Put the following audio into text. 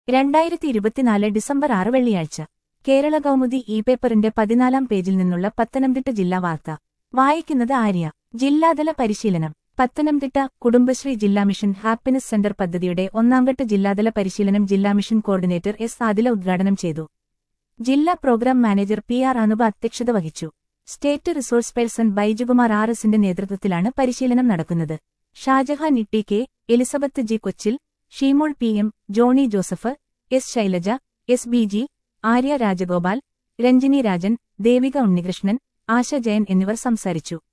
രണ്ടായിരത്തി ഇരുപത്തിനാല് ഡിസംബർ ആറ് വെള്ളിയാഴ്ച കേരള കൗമുദി ഇ പേപ്പറിന്റെ പതിനാലാം പേജിൽ നിന്നുള്ള പത്തനംതിട്ട ജില്ലാ വാർത്ത വായിക്കുന്നത് ആര്യ ജില്ലാതല പരിശീലനം പത്തനംതിട്ട കുടുംബശ്രീ ജില്ലാ മിഷൻ ഹാപ്പിനെസ് സെന്റർ പദ്ധതിയുടെ ഒന്നാംഘട്ട ജില്ലാതല പരിശീലനം ജില്ലാ മിഷൻ കോർഡിനേറ്റർ എസ് ആദില ഉദ്ഘാടനം ചെയ്തു ജില്ലാ program manager P R Anupa അധ്യക്ഷത വഹിച്ചു state resource person Baijukumar R എസിന്റെ നേതൃത്വത്തിലാണ് പരിശീലനം നടക്കുന്നത് ഷാജഹാൻ ഇട്ടി കെ എലിസബത്ത് ജി കൊച്ചിൽ Sheemol P M Johny Joseph S Shailaja S B G Arya Rajagopal Ranjini Rajan Devika Unnikrishnan Asha Jayan എന്നിവർ സംസാരിച്ചു